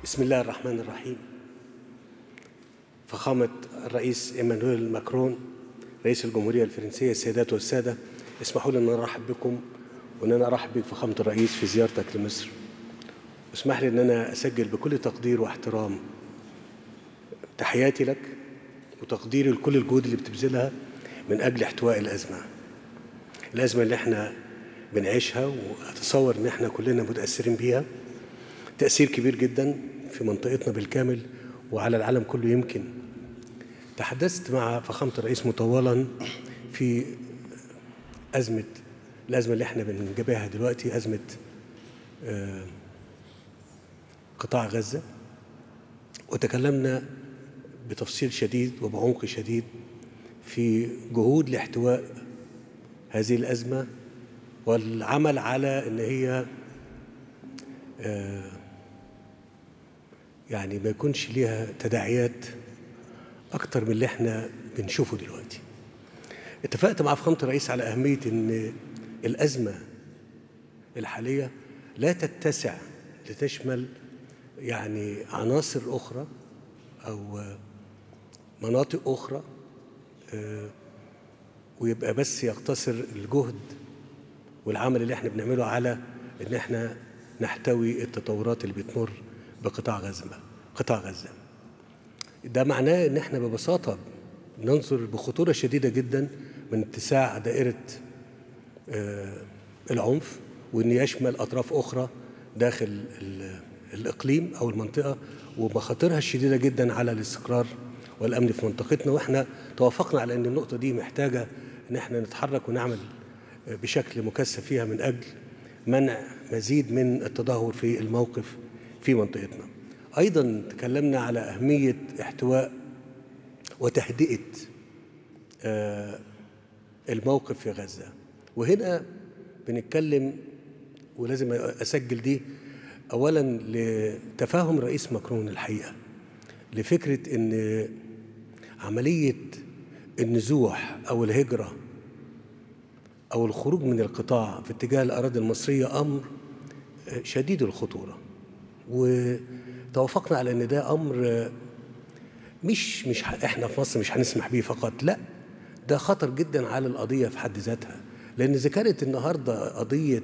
بسم الله الرحمن الرحيم فخامة الرئيس إيمانويل ماكرون رئيس الجمهورية الفرنسية السيدات والسادة اسمحوا لي أن أنا أرحب بكم وأن أنا أرحب بك فخامة الرئيس في زيارتك لمصر اسمح لي أن أنا أسجل بكل تقدير واحترام تحياتي لك وتقديري لكل الجهود اللي بتبذلها من أجل احتواء الأزمة الأزمة اللي احنا بنعيشها وأتصور أن احنا كلنا متأثرين بيها تأثير كبير جدا في منطقتنا بالكامل وعلى العالم كله يمكن تحدثت مع فخامة الرئيس مطولا في أزمة الأزمة اللي احنا بنجابهها دلوقتي أزمة آه، قطاع غزة وتكلمنا بتفصيل شديد وبعمق شديد في جهود لاحتواء هذه الأزمة والعمل على أن هي آه، يعني ما يكونش ليها تداعيات أكتر من اللي احنا بنشوفه دلوقتي اتفقت مع فخامة الرئيس على أهمية أن الأزمة الحالية لا تتسع لتشمل يعني عناصر أخرى أو مناطق أخرى آه، ويبقى بس يقتصر الجهد والعمل اللي احنا بنعمله على ان احنا نحتوي التطورات اللي بتمر بقطاع غزة قطاع غزة ده معناه ان احنا ببساطة ننظر بخطورة شديدة جدا من اتساع دائرة آه، العنف وان يشمل اطراف اخرى داخل ال- الاقليم او المنطقة ومخاطرها الشديدة جدا على الاستقرار والامن في منطقتنا واحنا توافقنا على ان النقطة دي محتاجة ان احنا نتحرك ونعمل بشكل مكثف فيها من اجل منع مزيد من التدهور في الموقف في منطقتنا. ايضا تكلمنا على اهميه احتواء وتهدئه آه، الموقف في غزه. وهنا بنتكلم ولازم اسجل دي اولا لتفاهم رئيس ماكرون الحقيقه لفكره ان عمليه النزوح او الهجره أو الخروج من القطاع في اتجاه الأراضي المصرية أمر شديد الخطورة وتوافقنا على أن ده أمر مش مش ح- إحنا في مصر مش هنسمح بيه فقط لا ده خطر جدا على القضية في حد ذاتها لأن إذا كانت النهاردة قضية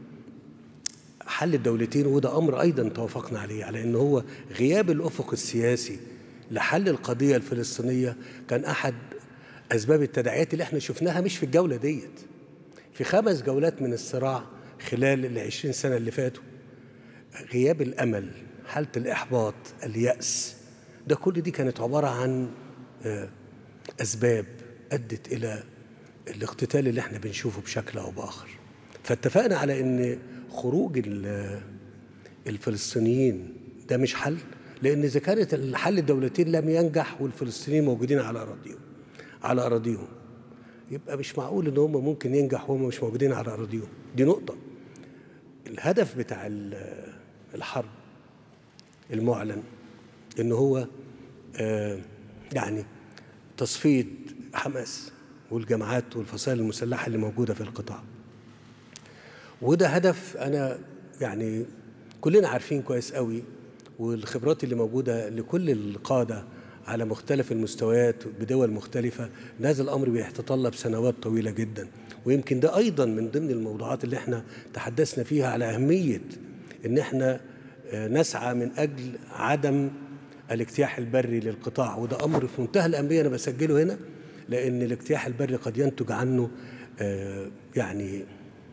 حل الدولتين وده أمر أيضا توافقنا عليه على أن هو غياب الأفق السياسي لحل القضية الفلسطينية كان أحد أسباب التداعيات اللي احنا شفناها مش في الجولة ديت في خمس جولات من الصراع خلال العشرين سنة اللي فاتوا غياب الأمل حالة الإحباط اليأس ده كل دي كانت عبارة عن آه، أسباب أدت إلى الاقتتال اللي احنا بنشوفه بشكل أو بآخر فاتفقنا على أن خروج ال- الفلسطينيين ده مش حل لأن إذا كانت الحل الدولتين لم ينجح والفلسطينيين موجودين على أراضيهم على أراضيهم يبقى مش معقول ان هم ممكن ينجح وهم مش موجودين على اراضيهم دي نقطه الهدف بتاع ال- الحرب المعلن ان هو آه، يعني تصفيه حماس والجماعات والفصائل المسلحه اللي موجوده في القطاع وده هدف انا يعني كلنا عارفين كويس قوي والخبرات اللي موجوده لكل القاده على مختلف المستويات بدول مختلفه إن هذا الامر بيتطلب سنوات طويله جدا ويمكن ده ايضا من ضمن الموضوعات اللي احنا تحدثنا فيها على اهميه ان احنا آه، نسعى من اجل عدم الاجتياح البري للقطاع وده امر في منتهى الاهميه انا بسجله هنا لان الاجتياح البري قد ينتج عنه آه، يعني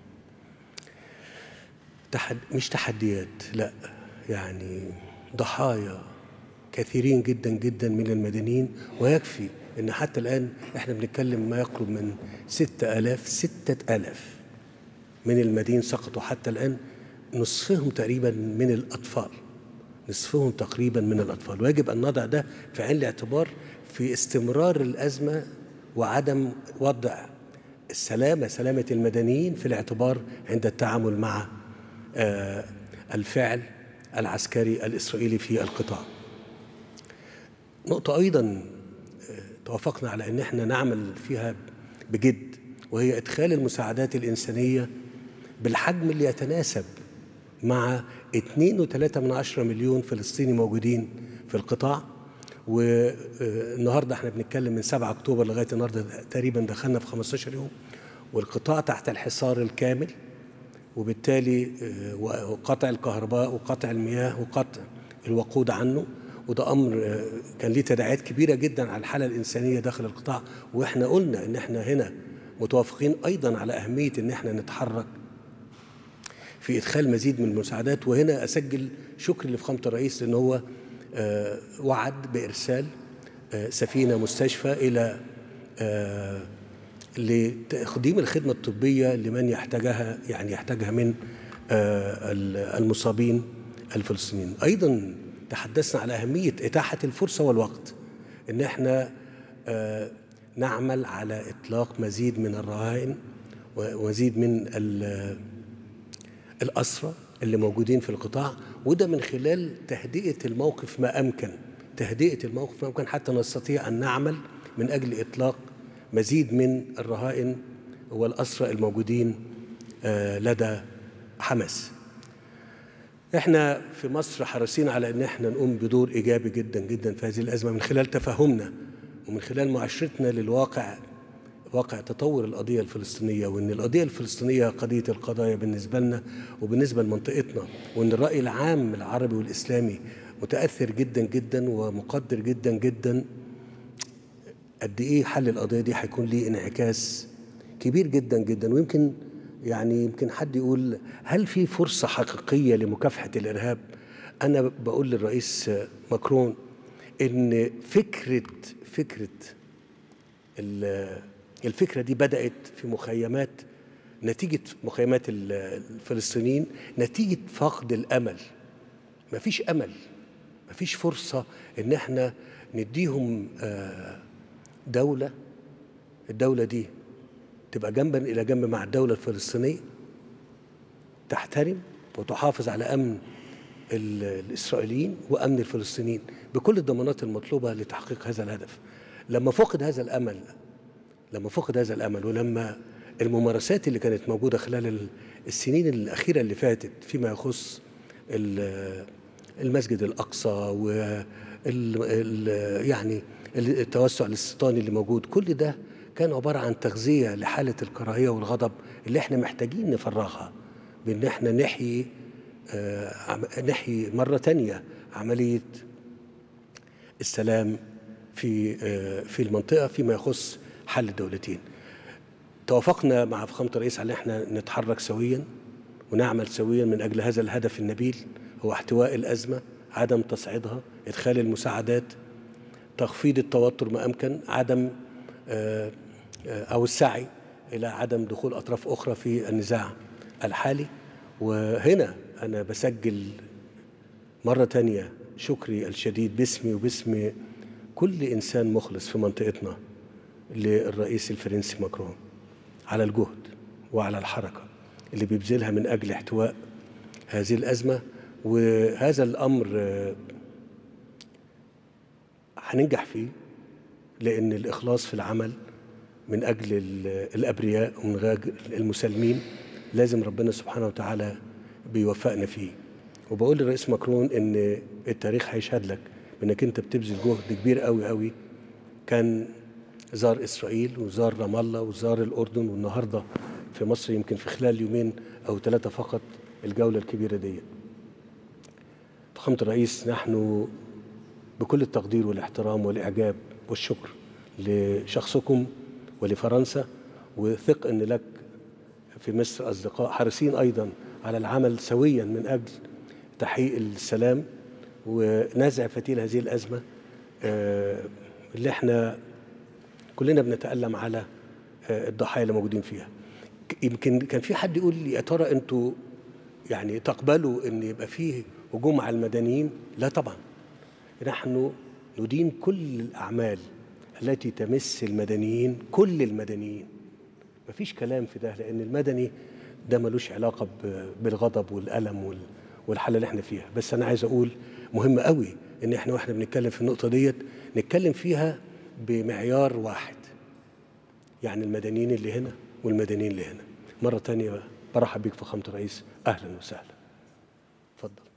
تحد مش تحديات لا يعني ضحايا كثيرين جدا جدا من المدنيين ويكفي ان حتى الان احنا بنتكلم ما يقرب من ستة آلاف ستة آلاف من المدين سقطوا حتى الآن نصفهم تقريبا من الأطفال نصفهم تقريبا من الأطفال ويجب أن نضع ده في عين الاعتبار في استمرار الأزمة وعدم وضع السلامة سلامة المدنيين في الاعتبار عند التعامل مع آه، الفعل العسكري الإسرائيلي في القطاع نقطة أيضا آه، توافقنا على أن احنا نعمل فيها بجد وهي إدخال المساعدات الإنسانية بالحجم اللي يتناسب مع 2.3 من عشرة مليون فلسطيني موجودين في القطاع والنهارده احنا بنتكلم من 7 اكتوبر لغايه النهارده تقريبا دخلنا في 15 يوم والقطاع تحت الحصار الكامل وبالتالي آه، وقطع الكهرباء وقطع المياه وقطع الوقود عنه وده امر آه، كان ليه تداعيات كبيره جدا على الحاله الانسانيه داخل القطاع واحنا قلنا ان احنا هنا متوافقين ايضا على اهميه ان احنا نتحرك في ادخال مزيد من المساعدات وهنا اسجل شكر لفخامه الرئيس لان هو آه، وعد بارسال آه، سفينه مستشفى الى آه، لتقديم الخدمه الطبيه لمن يحتاجها يعني يحتاجها من المصابين الفلسطينيين ايضا تحدثنا على اهميه اتاحه الفرصه والوقت ان احنا نعمل على اطلاق مزيد من الرهائن ومزيد من الاسرى اللي موجودين في القطاع وده من خلال تهدئه الموقف ما امكن تهدئه الموقف ما امكن حتى نستطيع ان نعمل من اجل اطلاق مزيد من الرهائن والاسرى الموجودين آه، لدى حماس احنا في مصر حريصين على ان احنا نقوم بدور ايجابي جدا جدا في هذه الازمه من خلال تفهمنا ومن خلال معاشرتنا للواقع واقع تطور القضية الفلسطينية وإن القضية الفلسطينية قضية القضايا بالنسبة لنا وبالنسبة لمنطقتنا وإن الرأي العام العربي والإسلامي متأثر جدا جدا ومقدر جدا جدا قد إيه حل القضية دي هيكون ليه انعكاس كبير جدا جدا ويمكن يعني يمكن حد يقول هل في فرصة حقيقية لمكافحة الإرهاب؟ أنا بقول للرئيس ماكرون إن فكرة فكرة الفكرة دي بدأت في مخيمات نتيجة مخيمات الفلسطينيين نتيجة فقد الأمل مفيش أمل مفيش فرصة إن احنا نديهم آه، دولة الدولة دي تبقى جنبا إلى جنب مع الدولة الفلسطينية تحترم وتحافظ على أمن الإسرائيليين وأمن الفلسطينيين بكل الضمانات المطلوبة لتحقيق هذا الهدف لما فقد هذا الأمل لما فقد هذا الامل ولما الممارسات اللي كانت موجوده خلال السنين الاخيره اللي فاتت فيما يخص المسجد الاقصى و يعني التوسع الاستيطاني اللي موجود كل ده كان عباره عن تغذيه لحاله الكراهيه والغضب اللي احنا محتاجين نفرغها بان احنا نحيي آه، نحيي مره تانية عمليه السلام في آه، في المنطقه فيما يخص حل الدولتين توافقنا مع فخامة الرئيس على احنا نتحرك سويا ونعمل سويا من أجل هذا الهدف النبيل هو احتواء الأزمة عدم تصعيدها إدخال المساعدات تخفيض التوتر ما أمكن عدم آه، آه، أو السعي إلى عدم دخول أطراف أخرى في النزاع الحالي وهنا أنا بسجل مرة تانية شكري الشديد باسمي وباسم كل إنسان مخلص في منطقتنا للرئيس الفرنسي ماكرون على الجهد وعلى الحركة اللي بيبذلها من أجل احتواء هذه الأزمة وهذا الأمر آه، هننجح فيه لأن الإخلاص في العمل من أجل الأبرياء ومن أجل المسالمين لازم ربنا سبحانه وتعالى بيوفقنا فيه وبقول للرئيس ماكرون ان التاريخ هيشهد لك بانك انت بتبذل جهد كبير قوي قوي كان زار إسرائيل وزار رام الله وزار الأردن والنهاردة في مصر يمكن في خلال يومين أو ثلاثة فقط الجولة الكبيرة دي فخامة الرئيس نحن بكل التقدير والاحترام والإعجاب والشكر لشخصكم ولفرنسا وثق أن لك في مصر أصدقاء حريصين أيضا على العمل سويا من أجل تحقيق السلام ونزع فتيل هذه الأزمة آه، اللي احنا كلنا بنتألم على آه، الضحايا اللي موجودين فيها يمكن كان في حد يقول لي يا ترى انتوا يعني تقبلوا ان يبقى فيه هجوم على المدنيين لا طبعا نحن ندين كل الاعمال التي تمس المدنيين كل المدنيين مفيش كلام في ده لان المدني ده ملوش علاقه بالغضب والالم والحاله اللي احنا فيها بس انا عايز اقول مهم قوي ان احنا واحنا بنتكلم في النقطه ديت نتكلم فيها بمعيار واحد يعني المدنيين اللي هنا والمدنيين اللي هنا مرة تانية برحب بيك فخامة الرئيس أهلا وسهلا اتفضل